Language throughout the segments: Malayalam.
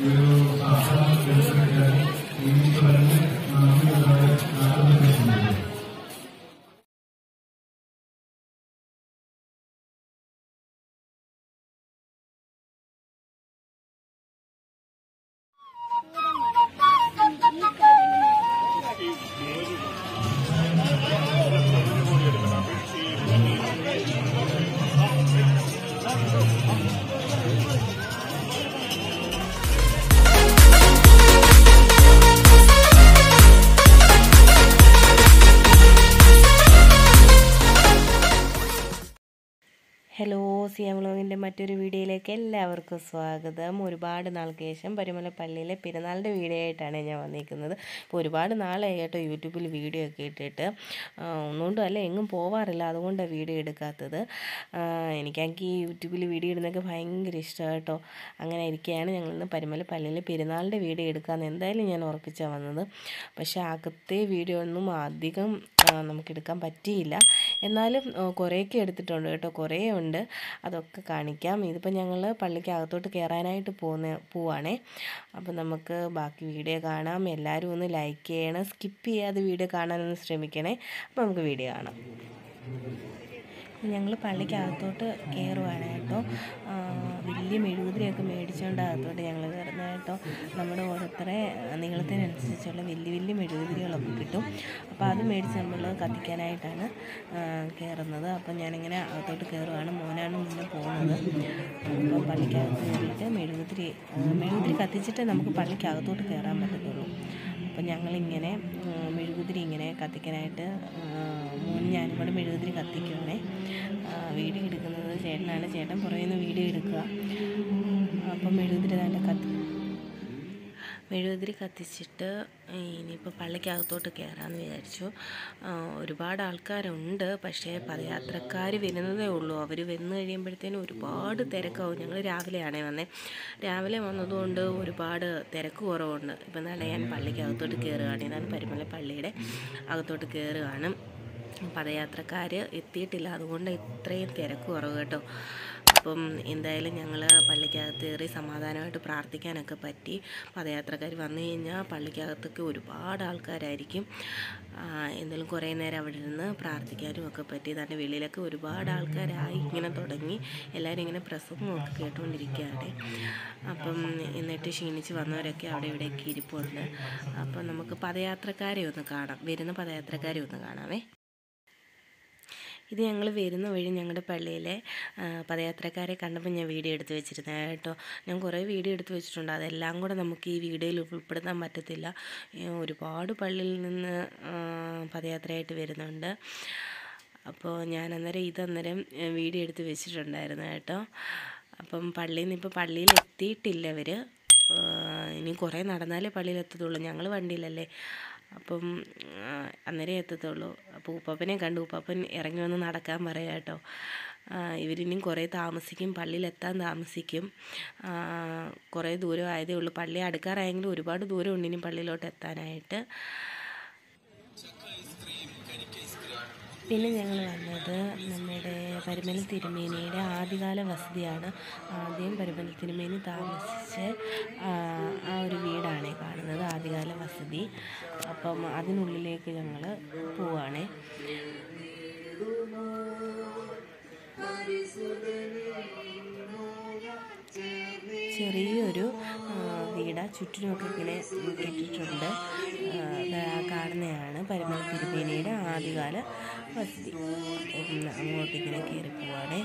ഹലോ സിയ വ്ളോഗിൻ്റെ മറ്റൊരു വീഡിയോയിലേക്ക് എല്ലാവർക്കും സ്വാഗതം ഒരുപാട് നാൾക്ക് ശേഷം പരുമല പള്ളിയിലെ പെരുന്നാളിൻ്റെ വീഡിയോ ആയിട്ടാണ് ഞാൻ വന്നിരിക്കുന്നത് അപ്പോൾ ഒരുപാട് നാളായി കേട്ടോ യൂട്യൂബിൽ വീഡിയോ ഒക്കെ ഇട്ടിട്ട് ആ, ഒന്നുകൊണ്ടും അല്ല എങ്ങും പോവാറില്ല അതുകൊണ്ടാണ് വീഡിയോ എടുക്കാത്തത് ആ, എനിക്കാണെങ്കിൽ ഈ യൂട്യൂബിൽ വീഡിയോ ഇടുന്നതൊക്കെ ഭയങ്കര ഇഷ്ടമാണ് കേട്ടോ അങ്ങനെ ഇരിക്കുകയാണ് ഞങ്ങളിന്ന് പരുമല പള്ളിയിൽ പെരുന്നാളിൻ്റെ വീഡിയോ എടുക്കാമെന്ന് എന്തായാലും ഞാൻ ഉറപ്പിച്ചാണ് വന്നത് പക്ഷേ അകത്തെ വീഡിയോ ഒന്നും അധികം ആ, നമുക്ക് എടുക്കാൻ പറ്റിയില്ല എന്നാലും ആ, കുറേയൊക്കെ എടുത്തിട്ടുണ്ട് കേട്ടോ കുറേ ഉണ്ട് അതൊക്കെ കാണിക്കാം ഇതിപ്പോൾ ഞങ്ങൾ പള്ളിക്ക് അകത്തോട്ട് കയറാനായിട്ട് പോകുന്ന പോവാണേ അപ്പോൾ നമുക്ക് ബാക്കി വീഡിയോ കാണാം എല്ലാവരും ഒന്ന് ലൈക്ക് ചെയ്യണം സ്കിപ്പ് ചെയ്യാതെ വീഡിയോ കാണാനൊന്ന് ശ്രമിക്കണേ അപ്പോൾ നമുക്ക് വീഡിയോ കാണാം ഞങ്ങൾ പള്ളിക്ക് അകത്തോട്ട് കയറുവാണ് കേട്ടോ ആ, വലിയ മെഴുകുതിരിയൊക്കെ മേടിച്ചുകൊണ്ട് അകത്തോട്ട് ഞങ്ങൾ കയറുന്നത് കേട്ടോ നമ്മുടെ ഓരോരുത്തരെ നീളത്തിനനുസരിച്ചുള്ള വലിയ വലിയ മെഴുകുതിരികളൊക്കെ കിട്ടും അപ്പോൾ അത് മേടിച്ച് നമ്മൾ കത്തിക്കാനായിട്ടാണ് ആ, കയറുന്നത് അപ്പം ഞാനിങ്ങനെ അകത്തോട്ട് കയറുവാണ് മോനാണ് മുന്നേ പോകുന്നത് അപ്പോൾ പള്ളിക്കകത്ത് കയറിയിട്ട് മെഴുകുതിരി ആ, മെഴുകുതിരി കത്തിച്ചിട്ടേ നമുക്ക് പള്ളിക്കകത്തോട്ട് കയറാൻ പറ്റത്തുള്ളൂ അപ്പം ഞങ്ങളിങ്ങനെ ആ, മെഴുകുതിരി ഇങ്ങനെ കത്തിക്കാനായിട്ട് ആ, മോനും ഞാനും കൂടെ മെഴുകുതിരി കത്തിക്കുവാണേ ആ, വീഡിയോ എടുക്കുന്നത് ചേട്ടനാണ് ചേട്ടൻ പുറകിൽ നിന്ന് വീഡിയോ എടുക്കുക അപ്പം മെഴുകുതിരി നല്ല കത്തി മെഴുകുതിരി കത്തിച്ചിട്ട് ഇനിയിപ്പോൾ പള്ളിക്കകത്തോട്ട് കയറാമെന്ന് വിചാരിച്ചു ആ, ഒരുപാട് ആൾക്കാരുണ്ട് പക്ഷേ പദയാത്രക്കാർ വരുന്നതേ ഉള്ളൂ അവർ വന്നു കഴിയുമ്പോഴത്തേനും ഒരുപാട് തിരക്കാവും ഞങ്ങൾ രാവിലെയാണേ വന്നേ രാവിലെ വന്നതുകൊണ്ട് ഒരുപാട് തിരക്ക് കുറവുണ്ട് ഇപ്പം നാളെ ഞാൻ പള്ളിക്കകത്തോട്ട് കയറുകയാണ് ഇതാണ് പരുമല പള്ളിയുടെ അകത്തോട്ട് കയറുകയാണ് പദയാത്രക്കാർ എത്തിയിട്ടില്ല അതുകൊണ്ട് ഇത്രയും തിരക്ക് കുറവ് കേട്ടോ അപ്പം എന്തായാലും ഞങ്ങൾ പള്ളിക്കകത്ത് കയറി സമാധാനമായിട്ട് പ്രാർത്ഥിക്കാനൊക്കെ പറ്റി പദയാത്രക്കാർ വന്നു കഴിഞ്ഞാൽ പള്ളിക്കകത്തൊക്കെ ഒരുപാട് ആൾക്കാരായിരിക്കും ആ, എന്തായാലും കുറേ നേരം അവിടെ ഇരുന്ന് പ്രാർത്ഥിക്കാനും ഒക്കെ പറ്റി തന്നെ വെളിയിലൊക്കെ ഒരുപാട് ആൾക്കാരായി ഇങ്ങനെ തുടങ്ങി എല്ലാവരും ഇങ്ങനെ പ്രസംഗമൊക്കെ കേട്ടുകൊണ്ടിരിക്കുകയാണ് അപ്പം എന്നിട്ട് ക്ഷീണിച്ച് വന്നവരൊക്കെ അവിടെ ഇവിടെയൊക്കെ ഇരിപ്പുണ്ട് അപ്പം നമുക്ക് പദയാത്രക്കാരെ ഒന്ന് കാണാം വരുന്ന പദയാത്രക്കാരെ ഒന്ന് കാണാമേ ഇത് ഞങ്ങൾ വരുന്ന വഴി ഞങ്ങളുടെ പള്ളിയിലെ ആ, പദയാത്രക്കാരെ കണ്ടപ്പോൾ ഞാൻ വീഡിയോ എടുത്ത് വെച്ചിരുന്നത് കേട്ടോ ഞാൻ കുറേ വീഡിയോ എടുത്ത് വെച്ചിട്ടുണ്ട് അതെല്ലാം കൂടെ നമുക്ക് ഈ വീഡിയോയിൽ ഉൾപ്പെടുത്താൻ പറ്റത്തില്ല ഏ, ഒരുപാട് പള്ളിയിൽ നിന്ന് ആ, പദയാത്രയായിട്ട് വരുന്നുണ്ട് അപ്പോൾ ഞാൻ അന്നേരം ഇതന്നേരം ഏ, വീഡിയോ എടുത്ത് വെച്ചിട്ടുണ്ടായിരുന്നു കേട്ടോ അപ്പം പള്ളിയിൽ നിന്ന് ഇപ്പോൾ പള്ളിയിൽ എത്തിയിട്ടില്ല അവർ ഇനി കുറേ നടന്നാലേ പള്ളിയിൽ എത്തത്തുള്ളൂ ഞങ്ങൾ വണ്ടിയിലല്ലേ അപ്പം ആ, അന്നേരം എത്തത്തുള്ളൂ അപ്പോൾ ഉപ്പാപ്പനെ കണ്ടു ഉപ്പാപ്പൻ ഇറങ്ങി വന്ന് നടക്കാൻ പറയാം കേട്ടോ ആ, ഇവരിനിയും കുറേ താമസിക്കും പള്ളിയിലെത്താൻ താമസിക്കും ആ, കുറേ ദൂരം ആയതേ ഉള്ളൂ പള്ളി അടുക്കാറായെങ്കിലും ഒരുപാട് ദൂരമുണ്ട് ഇനി പള്ളിയിലോട്ട് എത്താനായിട്ട് പിന്നെ ഞങ്ങൾ വന്നത് നമ്മുടെ പരുമല തിരുമേനിയുടെ ആദ്യകാല വസതിയാണ് ആദ്യം പരുമല തിരുമേനി താമസിച്ച് ആ, ആ ഒരു വീടാണ് കാണുന്നത് ആദ്യകാല വസതി അപ്പം അതിനുള്ളിലേക്ക് ഞങ്ങൾ പോവാണേ ചെറിയൊരു ആ, വീടാ ചുറ്റിനുമൊക്കെ ഇങ്ങനെ കെട്ടിയിട്ടുണ്ട് ആ, ദാ കാണുന്നതാണ് പരമല തിരുമേനിയുടെ ആദ്യകാല വസതി അപ്പം അങ്ങോട്ടിങ്ങനെ കയറി പോവാണേ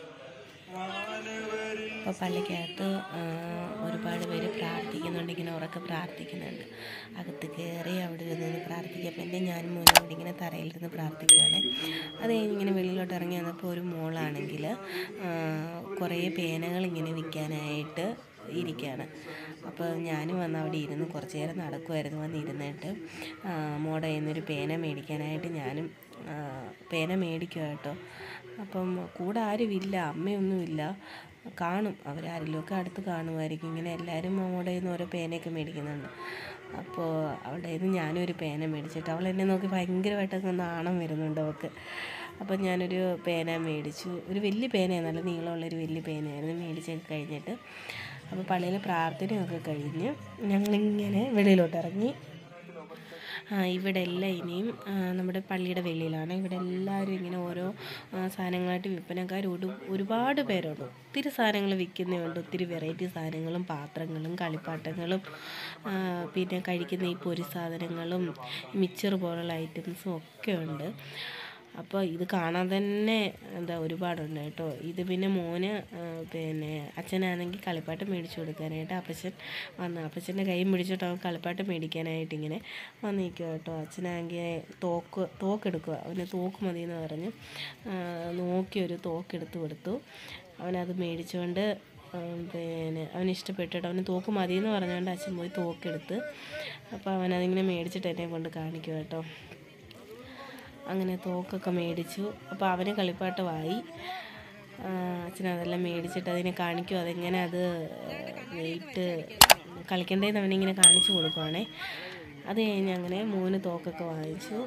അപ്പോൾ പള്ളിക്കകത്ത് ആ, ഒരുപാട് പേര് പ്രാർത്ഥിക്കുന്നുണ്ട് ഇങ്ങനെ ഉറക്കെ പ്രാർത്ഥിക്കുന്നുണ്ട് അകത്ത് കയറി അവിടെ ഇരുന്ന് പ്രാർത്ഥിക്കുക അപ്പം എൻ്റെ ഞാനും മോനും കൂടി ഇങ്ങനെ തറയിലിരുന്ന് പ്രാർത്ഥിക്കുകയാണ് അത് കഴിഞ്ഞ് ഇങ്ങനെ വെളിയിലോട്ട് ഇറങ്ങി വന്നപ്പോൾ ഒരു മോളാണെങ്കിൽ കുറേ പേനകൾ ഇങ്ങനെ വിൽക്കാനായിട്ട് ഇരിക്കുകയാണ് അപ്പോൾ ഞാനും വന്ന് അവിടെ ഇരുന്ന് കുറച്ച് നേരം നടക്കുമായിരുന്നു വന്ന് ഇരുന്നിട്ട് ആ, മോടെ കയ്യിൽ നിന്നൊരു പേന മേടിക്കാനായിട്ട് ഞാനും ആ, പേന മേടിക്കുക കേട്ടോ അപ്പം കൂടെ ആരുമില്ല അമ്മയൊന്നുമില്ല കാണും അവരാരെങ്കിലുമൊക്കെ അടുത്ത് കാണുമായിരിക്കും ഇങ്ങനെ എല്ലാവരും നമ്മുടെ കയ്യിൽ നിന്ന് ഓരോ പേനയൊക്കെ മേടിക്കുന്നുണ്ട് അപ്പോൾ അവളുടെ കയ്യിൽ നിന്ന് ഞാനും ഒരു പേന മേടിച്ചിട്ട് അവൾ എന്നെ നോക്കി ഭയങ്കരമായിട്ടൊക്കെ നാണം വരുന്നുണ്ട് അവൾക്ക് അപ്പോൾ ഞാനൊരു പേന മേടിച്ചു ഒരു വലിയ പേനയാണ് നല്ല നീളമുള്ളൊരു വലിയ പേനയായിരുന്നു മേടിച്ചൊക്കെ കഴിഞ്ഞിട്ട് അപ്പോൾ പള്ളിയിലെ പ്രാർത്ഥനയൊക്കെ കഴിഞ്ഞ് ഞങ്ങളിങ്ങനെ വെളിയിലോട്ട് ഇറങ്ങി ആ, ഇവിടെ എല്ലാം ഇനിയും ആ, നമ്മുടെ പള്ളിയുടെ വെളിയിലാണ് ഇവിടെ എല്ലാവരും ഇങ്ങനെ ഓരോ ആ, സാധനങ്ങളായിട്ട് വിൽപ്പനക്കാർ ഒരു ഒരുപാട് പേരുണ്ട് ഒത്തിരി സാധനങ്ങൾ വിൽക്കുന്നതുണ്ട് ഒത്തിരി വെറൈറ്റി സാധനങ്ങളും പാത്രങ്ങളും കളിപ്പാട്ടങ്ങളും ആ, പിന്നെ കഴിക്കുന്ന ഈ പൊരി സാധനങ്ങളും മിച്ചർ പോലുള്ള ഐറ്റംസും ഒക്കെ ഉണ്ട് അപ്പോൾ ഇത് കാണാൻ തന്നെ എന്താ ഒരുപാടുണ്ട് കേട്ടോ ഇത് പിന്നെ മോന് ആ, പിന്നെ അച്ഛനാണെങ്കിൽ കളിപ്പാട്ടം മേടിച്ചു കൊടുക്കാനായിട്ട് അപ്പച്ചൻ വന്ന് അപ്പച്ചൻ്റെ കൈ പിടിച്ചിട്ട് അവൻ കളിപ്പാട്ടം മേടിക്കാനായിട്ട് ഇങ്ങനെ വന്നിരിക്കുക കേട്ടോ അച്ഛനാണെങ്കിൽ തോക്ക് തോക്കെടുക്കുക അവന് തോക്ക് മതി എന്ന് പറഞ്ഞ് ആ, നോക്കി ഒരു തോക്കെടുത്ത് കൊടുത്തു അവനത് മേടിച്ചുകൊണ്ട് ആ, പിന്നെ അവന് ഇഷ്ടപ്പെട്ടിട്ട് അവന് തോക്ക് മതി എന്ന് പറഞ്ഞുകൊണ്ട് അച്ഛൻ പോയി തോക്കെടുത്ത് അപ്പോൾ അവനതിങ്ങനെ മേടിച്ചിട്ട് എന്നെ കൊണ്ട് കാണിക്കുക കേട്ടോ അങ്ങനെ തോക്കൊക്കെ മേടിച്ചു അപ്പോൾ അവന് കളിപ്പാട്ടമായി ആ, അച്ഛനതെല്ലാം മേടിച്ചിട്ട് അതിനെ കാണിക്കും അതെങ്ങനെ അത് വെയിറ്റ് കളിക്കേണ്ടതെന്ന് അവനിങ്ങനെ കാണിച്ചു കൊടുക്കുവാണേ അത് കഴിഞ്ഞ് അങ്ങനെ മൂന്ന് തോക്കൊക്കെ വാങ്ങിച്ചു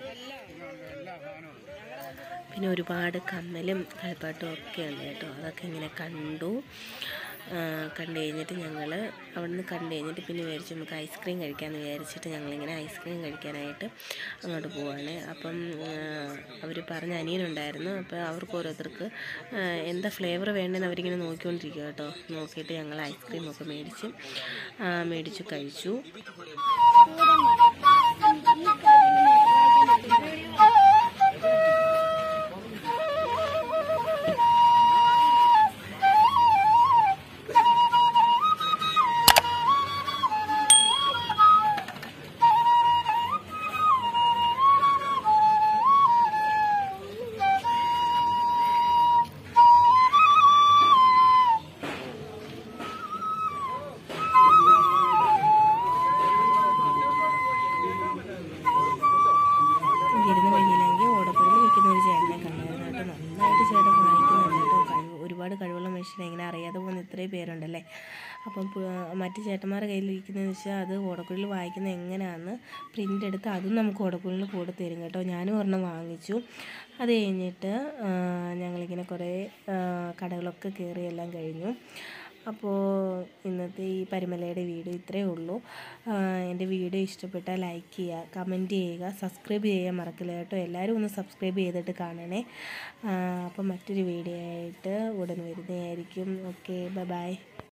പിന്നെ ഒരുപാട് കമ്മലും കളിപ്പാട്ടും ഒക്കെ ഉണ്ട് കേട്ടോ അതൊക്കെ ഇങ്ങനെ കണ്ടു ആ, കണ്ടു കഴിഞ്ഞിട്ട് ഞങ്ങൾ അവിടെ നിന്ന് കണ്ടു കഴിഞ്ഞിട്ട് പിന്നെ വിചാരിച്ചു നമുക്ക് ഐസ്ക്രീം കഴിക്കാമെന്ന് വിചാരിച്ചിട്ട് ഞങ്ങളിങ്ങനെ ഐസ്ക്രീം കഴിക്കാനായിട്ട് അങ്ങോട്ട് പോവാണ് അപ്പം അവർ പറഞ്ഞ അനിയനുണ്ടായിരുന്നു അപ്പോൾ അവർക്ക് ഓരോരുത്തർക്ക് ആ, എന്താ ഫ്ലേവർ വേണ്ടതെന്ന് അവരിങ്ങനെ നോക്കിക്കൊണ്ടിരിക്കുക കേട്ടോ നോക്കിയിട്ട് ഞങ്ങൾ ഐസ്ക്രീമൊക്കെ മേടിച്ച് ആ, മേടിച്ചു കഴിച്ചു വരുന്ന വഴിയിലെങ്കിൽ ഓടപ്പുഴയിൽ വിൽക്കുന്ന ഒരു ചേട്ടനെ കണ്ടായിരുന്നു കേട്ടോ നന്നായിട്ട് ചേട്ടൻ വാങ്ങിക്കുന്നുണ്ട് കേട്ടോ കഴിവ് ഒരുപാട് കഴിവുള്ള മനുഷ്യനെ ഇങ്ങനെ അറിയാതെ പോകുന്ന ഇത്രയും പേരുണ്ടല്ലേ അപ്പം പു- മറ്റ് ചേട്ടന്മാരുടെ കയ്യിൽ ഇരിക്കുന്നതെന്ന് വെച്ചാൽ അത് ഓടക്കുഴലിൽ വായിക്കുന്നത് എങ്ങനെയാണെന്ന് പ്രിൻ്റ് എടുത്ത് അതും നമുക്ക് ഓടക്കുഴലിൽ കൂടെ തരും കേട്ടോ ഞാനും ഒരെണ്ണം വാങ്ങിച്ചു അത് കഴിഞ്ഞിട്ട് ആ, ഞങ്ങളിങ്ങനെ കുറേ ആ, കടകളൊക്കെ കയറി എല്ലാം കഴിഞ്ഞു അപ്പോൾ ഇന്നത്തെ ഈ പരിമലയുടെ വീഡിയോ ഇത്രയേ ഉള്ളൂ ആ, എൻ്റെ വീഡിയോ ഇഷ്ടപ്പെട്ടാൽ ലൈക്ക് ചെയ്യുക കമൻറ്റ് ചെയ്യുക സബ്സ്ക്രൈബ് ചെയ്യാൻ മറക്കില്ല കേട്ടോ എല്ലാവരും ഒന്ന് സബ്സ്ക്രൈബ് ചെയ്തിട്ട് കാണണേ ആ, അപ്പോൾ മറ്റൊരു വീഡിയോ ആയിട്ട് ഉടൻ വരുന്നതായിരിക്കും ഓക്കെ ബൈ ബൈ